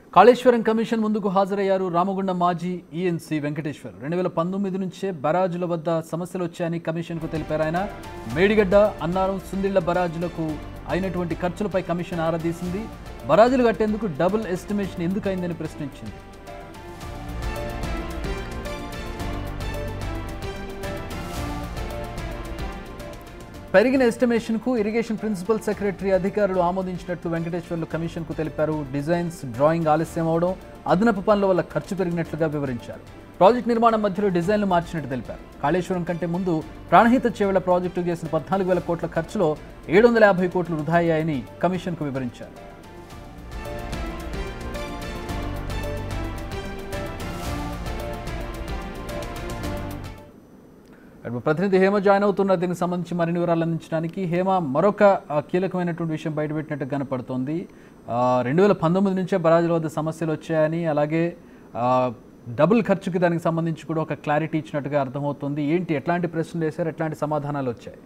Kaleshwaram commission ముందుకు హాజరయ్యారు రామగుండం మాజీ ఈఎన్సీ వెంకటేశ్వర్ రెండు వేల పంతొమ్మిది నుంచే బరాజుల వద్ద సమస్యలు వచ్చాయని కమిషన్కు తెలిపారు ఆయన మేడిగడ్డ అన్నారం సుందిళ్ల బరాజులకు అయినటువంటి ఖర్చులపై కమిషన్ ఆరా తీసింది బరాజులు కట్టేందుకు డబుల్ ఎస్టిమేషన్ ఎందుకు అయిందని ప్రశ్నించింది పెరిగిన ఎస్టిమేషన్కు ఇరిగేషన్ ప్రిన్సిపల్ సెక్రటరీ అధికారులు ఆమోదించినట్లు వెంకటేశ్వర్లు కమిషన్కు తెలిపారు డిజైన్స్ డ్రాయింగ్ ఆలస్యం అవడం అదనపు పనుల వల్ల ఖర్చు పెరిగినట్లుగా వివరించారు ప్రాజెక్ట్ నిర్మాణం మధ్యలో డిజైన్లు మార్చినట్టు తెలిపారు కాళేశ్వరం కంటే ముందు ప్రాణహిత చేవల ప్రాజెక్టు చేసిన పద్నాలుగు వేల కోట్ల ఖర్చులో ఏడు వందల యాభై కోట్లు వృధా అయ్యాయని కమిషన్కు వివరించారు అటు ప్రతినిధి హేమ జాయిన్ అవుతున్నారు దీనికి సంబంధించి మరిన్ని వివరాలు అందించడానికి హేమ మరొక ఆ, కీలకమైనటువంటి విషయం బయటపెట్టినట్టు కనపడుతోంది రెండు వేల పంతొమ్మిది నుంచే బరాజుల వద్ద సమస్యలు వచ్చాయని అలాగే ఆ, డబుల్ ఖర్చుకి దానికి సంబంధించి కూడా ఒక క్లారిటీ ఇచ్చినట్టుగా అర్థమవుతుంది ఏంటి ఎట్లాంటి ప్రశ్నలు వేశారు ఎట్లాంటి సమాధానాలు వచ్చాయి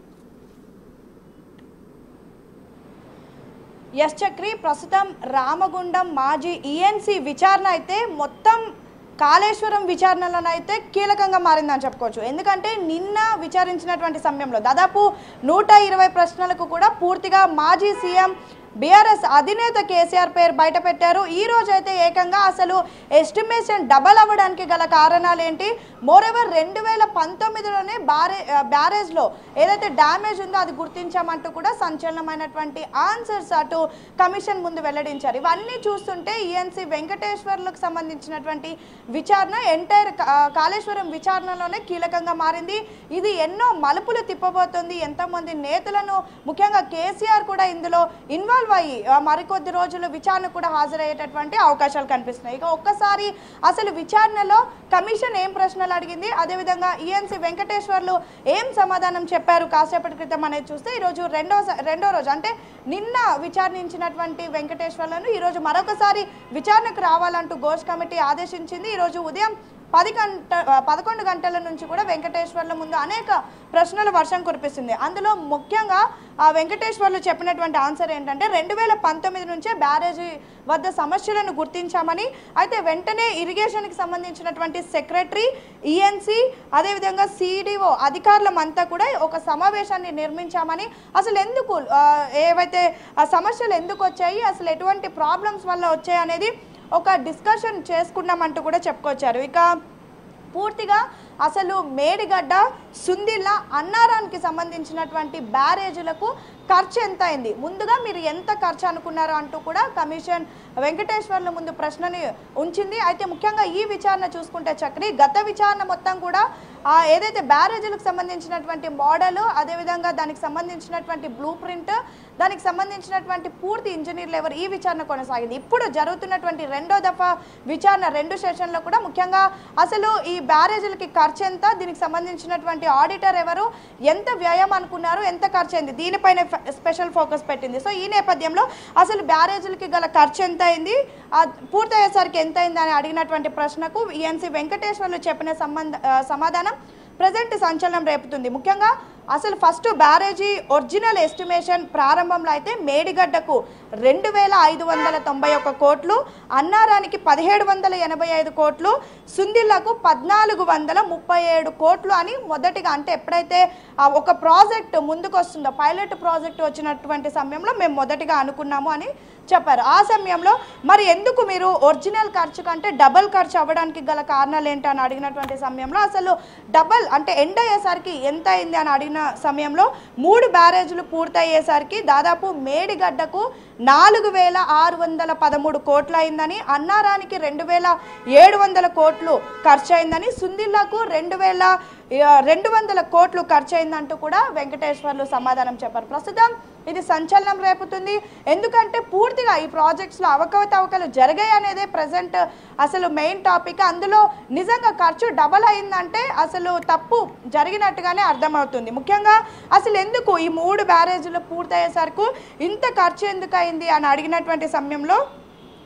ఎస్ చక్రి ప్రస్తుతం రామగుండం మాజీ ఈఎన్సీ విచారణ అయితే మొత్తం కాళేశ్వరం విచారణలోనైతే కీలకంగా మారిందని చెప్పుకోవచ్చు ఎందుకంటే నిన్న విచారించినటువంటి సమయంలో దాదాపు నూట ఇరవై ప్రశ్నలకు కూడా పూర్తిగా మాజీ సీఎం బీఆర్ఎస్ అధినేత కేసీఆర్ పేరు బయట పెట్టారు ఈ రోజు అయితే ఏకంగా అసలు ఎస్టిమేషన్ డబల్ అవ్వడానికి గల కారణాలు ఏంటి మోరెవర్ రెండు వేల పంతొమ్మిదిలోనే బారే బ్యారేజ్లో ఏదైతే డ్యామేజ్ ఉందో అది గుర్తించామంటూ కూడా సంచలనమైనటువంటి ఆన్సర్స్ అటు కమిషన్ ముందు వెల్లడించారు ఇవన్నీ చూస్తుంటే ఈఎన్సీ వెంకటేశ్వర్లకు సంబంధించినటువంటి విచారణ ఎంటైర్ కాళేశ్వరం విచారణలోనే కీలకంగా మారింది ఇది ఎన్నో మలుపులు తిప్పబోతుంది ఎంతోమంది నేతలను ముఖ్యంగా కేసీఆర్ కూడా ఇందులో ఇన్వాల్వ్ అయ్యి ఆ, మరికొద్ది రోజులు విచారణ కూడా హాజరయ్యేటటువంటి అవకాశాలు కనిపిస్తున్నాయి ఇక ఒక్కసారి అసలు విచారణలో కమిషన్ ఏం ప్రశ్నలు అడిగింది అదేవిధంగా ఈఎన్సీ వెంకటేశ్వర్లు ఏం సమాధానం చెప్పారు కాసేపటి క్రితం అనేది చూస్తే ఈరోజు రెండో స- రెండో రోజు అంటే నిన్న విచారించినటువంటి వెంకటేశ్వర్లను ఈరోజు మరొకసారి విచారణకు రావాలంటూ ఘోష్ కమిటీ ఆదేశించింది ఈరోజు ఉదయం పది గంట ఆ, పదకొండు గంటల నుంచి కూడా వెంకటేశ్వర్ల ముందు అనేక ప్రశ్నల వర్షం కురిపిస్తుంది అందులో ముఖ్యంగా ఆ వెంకటేశ్వర్లు చెప్పినటువంటి ఆన్సర్ ఏంటంటే రెండు వేల పంతొమ్మిది నుంచే బ్యారేజీ వద్ద సమస్యలను గుర్తించామని అయితే వెంటనే ఇరిగేషన్కి సంబంధించినటువంటి సెక్రటరీ ఈఎన్సీ అదేవిధంగా సిడిఓ అధికారులమంతా కూడా ఒక సమావేశాన్ని నిర్మించామని అసలు ఎందుకు ఆ, ఏవైతే ఆ సమస్యలు ఎందుకు వచ్చాయి అసలు ఎటువంటి ప్రాబ్లమ్స్ వల్ల వచ్చాయి అనేది ఒక డిస్కషన్ చేసుకున్నామంటూ కూడా చెప్పుకొచ్చారు ఇక పూర్తిగా అసలు మేడిగడ్డ సుందిల్ల అన్నారానికి సంబంధించినటువంటి బ్యారేజీలకు ఖర్చు ఎంత అయింది ముందుగా మీరు ఎంత ఖర్చు అనుకున్నారు అంటూ కూడా కమిషన్ వెంకటేశ్వర్ల ముందు ప్రశ్నని ఉంచింది అయితే ముఖ్యంగా ఈ విచారణ చూసుకుంటే చక్రి గత విచారణ మొత్తం కూడా ఆ ఏదైతే బ్యారేజీలకు సంబంధించినటువంటి మోడల్ అదేవిధంగా దానికి సంబంధించినటువంటి బ్లూ ప్రింట్ దానికి సంబంధించినటువంటి పూర్తి ఇంజనీర్లు ఎవరు ఈ విచారణ కొనసాగింది ఇప్పుడు జరుగుతున్నటువంటి రెండో దఫా విచారణ రెండు సెషన్లో కూడా ముఖ్యంగా అసలు ఈ బ్యారేజీలకి ఖర్చు ఎంత దీనికి సంబంధించినటువంటి ఆడిటర్ ఎవరు ఎంత వ్యయం అనుకున్నారు ఎంత ఖర్చు అయింది దీనిపైన ఫ- స్పెషల్ ఫోకస్ పెట్టింది సో ఈ నేపథ్యంలో అసలు బ్యారేజీలకి గల ఖర్చు ఎంత అయింది ఆ పూర్తయ్యేసరికి ఎంత అయింది అని అడిగినటువంటి ప్రశ్నకు ఈఎన్సీ వెంకటేశ్వర్లు చెప్పిన సంబంధ ఆ, సమాధానం ప్రజెంట్ సంచలనం రేపుతుంది ముఖ్యంగా అసలు ఫస్ట్ బ్యారేజీ ఒరిజినల్ ఎస్టిమేషన్ ప్రారంభంలో అయితే మేడిగడ్డకు రెండు వేల ఐదు వందల తొంభై ఒక్క కోట్లు అన్నారానికి పదిహేడు వందల ఎనభై ఐదు కోట్లు సుందిల్లకు పద్నాలుగు వందల ముప్పై ఏడు కోట్లు అని మొదటిగా అంటే ఎప్పుడైతే ఆ ఒక ప్రాజెక్ట్ ముందుకు వస్తుందో పైలట్ ప్రాజెక్ట్ వచ్చినటువంటి సమయంలో మేము మొదటిగా అనుకున్నాము అని చెప్పారు ఆ సమయంలో మరి ఎందుకు మీరు ఒరిజినల్ ఖర్చు కంటే డబల్ ఖర్చు అవ్వడానికి గల కారణాలు ఏంటి అని అడిగినటువంటి సమయంలో అసలు డబల్ అంటే ఎండ్ అయ్యేసరికి ఎంత అయింది అని అడిగిన సమయంలో మూడు బ్యారేజ్లు పూర్తయ్యేసరికి దాదాపు మేడిగడ్డకు నాలుగు వేల ఆరు వందల పదమూడు కోట్లు అయిందని అన్నారానికి రెండు వేల ఏడు వందల కోట్లు ఖర్చు అయిందని సుందిల్లాకు రెండు వేల ఆ, రెండు వందల కోట్లు ఖర్చు అయిందంటూ కూడా వెంకటేశ్వర్లు సమాధానం చెప్పారు ప్రస్తుతం ఇది సంచలనం రేపుతుంది ఎందుకంటే పూర్తిగా ఈ ప్రాజెక్ట్స్లో అవకతవకలు జరిగాయి అనేదే ప్రజెంట్ అసలు మెయిన్ టాపిక్ అందులో నిజంగా ఖర్చు డబల్ అయిందంటే అసలు తప్పు జరిగినట్టుగానే అర్థమవుతుంది ముఖ్యంగా అసలు ఎందుకు ఈ మూడు బ్యారేజీలు పూర్తయ్యేసరికి ఇంత ఖర్చు ఎందుకు అయింది అని అడిగినటువంటి సమయంలో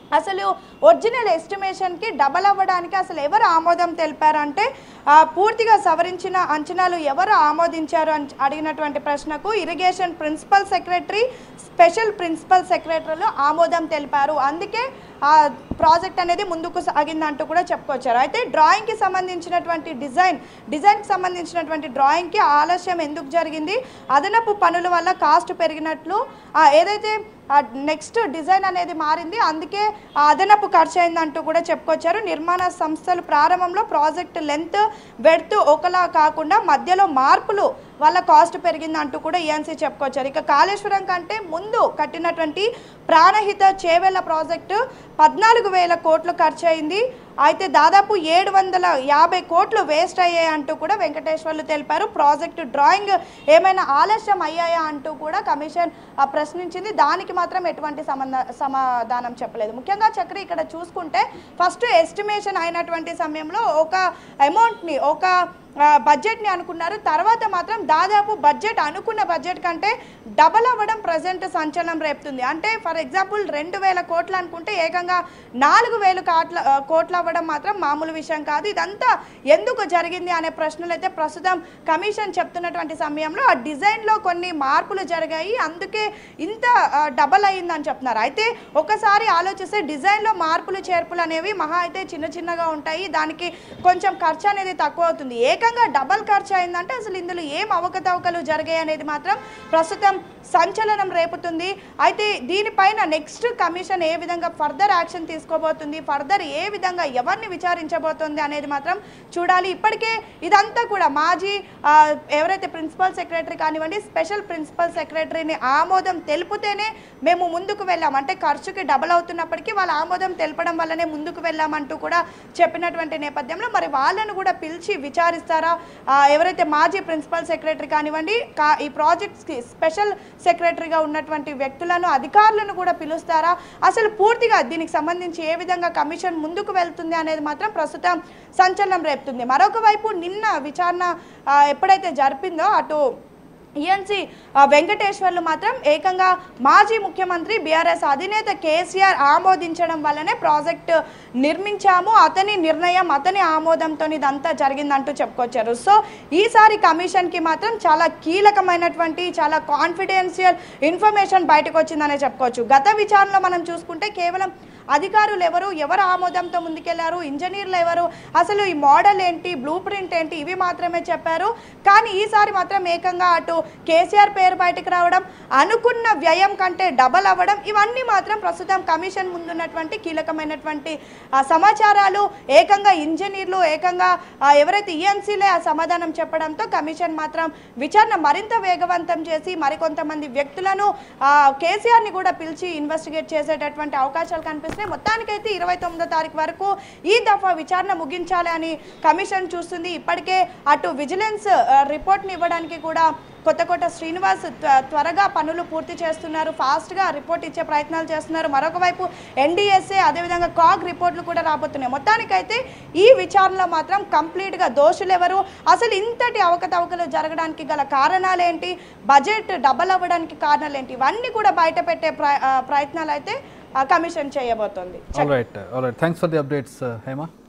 అసలు ఒరిజినల్ ఎస్టిమేషన్కి డబల్ అవ్వడానికి అసలు ఎవరు ఆమోదం తెలిపారంటే ఆ, పూర్తిగా సవరించిన అంచనాలు ఎవరు ఆమోదించారు అని అడిగినటువంటి ప్రశ్నకు irrigation principal secretary special principal సెక్రటరీలు ఆమోదం తెలిపారు అందుకే ఆ ప్రాజెక్ట్ అనేది ముందుకు సాగిందంటూ కూడా చెప్పుకొచ్చారు అయితే డ్రాయింగ్కి సంబంధించినటువంటి డిజైన్ డిజైన్కి సంబంధించినటువంటి డ్రాయింగ్కి ఆలస్యం ఎందుకు జరిగింది అదనపు పనుల వల్ల కాస్ట్ పెరిగినట్లు ఆ, ఏదైతే నెక్స్ట్ డిజైన్ అనేది మారింది అందుకే ఆ అదనపు ఖర్చు అయిందంటూ కూడా చెప్పుకొచ్చారు నిర్మాణ సంస్థలు ప్రారంభంలో ప్రాజెక్ట్ లెంత్ వెడ్త్ ఒకలా కాకుండా మధ్యలో మార్పులు వల్ల కాస్ట్ పెరిగిందంటూ కూడా ఈఎన్సీ చెప్పుకొచ్చారు ఇక కాళేశ్వరం కంటే ముందు కట్టినటువంటి ప్రాణహిత చేవెళ్ల ప్రాజెక్టు పద్నాలుగు వేల కోట్లు ఖర్చు అయింది అయితే దాదాపు ఏడు వందల యాభై కోట్లు వేస్ట్ అయ్యాయి అంటూ కూడా వెంకటేశ్వర్లు తెలిపారు ప్రాజెక్టు డ్రాయింగ్ ఏమైనా ఆలస్యం అయ్యాయా అంటూ కూడా కమిషన్ ఆ, ప్రశ్నించింది దానికి మాత్రం ఎటువంటి సంబంధ సమాధానం చెప్పలేదు ముఖ్యంగా చక్రి ఇక్కడ చూసుకుంటే ఫస్ట్ ఎస్టిమేషన్ అయినటువంటి సమయంలో ఒక అమౌంట్ని ఒక ఆ, బడ్జెట్ని అనుకున్నారు తర్వాత మాత్రం దాదాపు బడ్జెట్ అనుకున్న బడ్జెట్ కంటే డబల్ అవ్వడం ప్రజెంట్ సంచలనం రేపుతుంది అంటే ఫర్ ఎగ్జాంపుల్ రెండు వేల కోట్లు అనుకుంటే ఏకంగా నాలుగు వేలు కాట్ల ఆ, కోట్లు అవ్వడం మాత్రం మామూలు విషయం కాదు ఇదంతా ఎందుకు జరిగింది అనే ప్రశ్నలు అయితే ప్రస్తుతం కమిషన్ చెప్తున్నటువంటి సమయంలో ఆ డిజైన్లో కొన్ని మార్పులు జరిగాయి అందుకే ఇంత ఆ, డబల్ అయ్యిందని చెప్తున్నారు అయితే ఒకసారి ఆలోచిస్తే డిజైన్లో మార్పులు చేర్పులు అనేవి మహా అయితే చిన్న చిన్నగా ఉంటాయి దానికి కొంచెం ఖర్చు అనేది తక్కువ అవుతుంది ఏకంగా డబల్ ఖర్చు అయిందంటే అసలు ఇందులో ఏం అవకతవకలు జరిగాయి అనేది మాత్రం ప్రస్తుతం సంచలనం రేపుతుంది అయితే దీనిపైన నెక్స్ట్ కమిషన్ ఏ విధంగా ఫర్దర్ యాక్షన్ తీసుకోబోతుంది ఫర్దర్ ఏ విధంగా ఎవరిని విచారించబోతుంది అనేది మాత్రం చూడాలి ఇప్పటికే ఇదంతా కూడా మాజీ ఆ, ఎవరైతే ప్రిన్సిపల్ సెక్రటరీ కానివ్వండి స్పెషల్ ప్రిన్సిపల్ సెక్రటరీని ఆమోదం తెలుపుతేనే మేము ముందుకు వెళ్ళాం అంటే ఖర్చుకి డబల్ అవుతున్నప్పటికీ వాళ్ళ ఆమోదం తెలపడం వల్లనే ముందుకు వెళ్ళామంటూ కూడా చెప్పినటువంటి నేపథ్యంలో మరి వాళ్ళను కూడా పిలిచి విచారిస్తారా ఆ, ఎవరైతే మాజీ ప్రిన్సిపల్ సెక్రటరీ కానివ్వండి కా ఈ ప్రాజెక్ట్స్కి స్పెషల్ సెక్రటరీగా ఉన్నటువంటి వ్యక్తులను అధికారులను కూడా పిలుస్తారా అసలు పూర్తిగా దీనికి సంబంధించి ఏ విధంగా కమిషన్ ముందుకు వెళ్తుంది అనేది మాత్రం ప్రస్తుతం సంచలనం రేపుతుంది మరొక వైపు నిన్న విచారణ ఆ, ఎప్పుడైతే జరిపిందో అటు ఈఎన్సీ వెంకటేశ్వర్లు మాత్రం ఏకంగా మాజీ ముఖ్యమంత్రి బీఆర్ఎస్ అధినేత కేసీఆర్ ఆమోదించడం వల్లనే ప్రాజెక్టు నిర్మించాము అతని నిర్ణయం అతని ఆమోదంతో ఇదంతా జరిగిందంటూ చెప్పుకొచ్చారు సో ఈసారి కమిషన్కి మాత్రం చాలా కీలకమైనటువంటి చాలా కాన్ఫిడెన్షియల్ ఇన్ఫర్మేషన్ బయటకు వచ్చిందనే చెప్పుకోవచ్చు గత విచారణలో మనం చూసుకుంటే కేవలం అధికారులు ఎవరు ఎవరు ఆమోదంతో ముందుకెళ్లారు ఇంజనీర్లు ఎవరు అసలు ఈ మోడల్ ఏంటి బ్లూ ప్రింట్ ఏంటి ఇవి మాత్రమే చెప్పారు కానీ ఈసారి మాత్రం ఏకంగా అటు కేసీఆర్ పేరు బయటకు రావడం అనుకున్న వ్యయం కంటే డబల్ అవ్వడం ఇవన్నీ మాత్రం ప్రస్తుతం కమిషన్ ముందున్నటువంటి కీలకమైనటువంటి ఆ, సమాచారాలు ఏకంగా ఇంజనీర్లు ఏకంగా ఆ, ఎవరైతే ఈఎన్సీలే ఆ సమాధానం చెప్పడంతో కమిషన్ మాత్రం విచారణ మరింత వేగవంతం చేసి మరికొంతమంది వ్యక్తులను ఆ, కేసీఆర్ని కూడా పిలిచి ఇన్వెస్టిగేట్ చేసేటటువంటి అవకాశాలు కనిపిస్తున్నాయి మొత్తానికైతే ఇరవై తొమ్మిదో తారీఖు వరకు ఈ దఫా విచారణ ముగించాలి అని కమిషన్ చూస్తుంది ఇప్పటికే అటు విజిలెన్స్ ఆ, రిపోర్ట్ని ఇవ్వడానికి కూడా కొత్త కొత్త శ్రీనివాస్ త్వ- త్వరగా పనులు పూర్తి చేస్తున్నారు ఫాస్ట్గా రిపోర్ట్ ఇచ్చే ప్రయత్నాలు చేస్తున్నారు మరొక వైపు ఎన్డీఎస్ఏ అదేవిధంగా కాగ్ రిపోర్ట్లు కూడా రాబోతున్నాయి మొత్తానికైతే ఈ విచారణలో మాత్రం కంప్లీట్గా దోషులు ఎవరు అసలు ఇంతటి అవకతవకలు జరగడానికి గల కారణాలు ఏంటి బడ్జెట్ డబల్ అవ్వడానికి కారణాలు ఏంటి ఇవన్నీ కూడా బయట పెట్టే ప్ర- ఆ, ప్రయత్నాలు అయితే ఆ, కమిషన్ చేయబోతోంది all right all right thanks for the updates Hema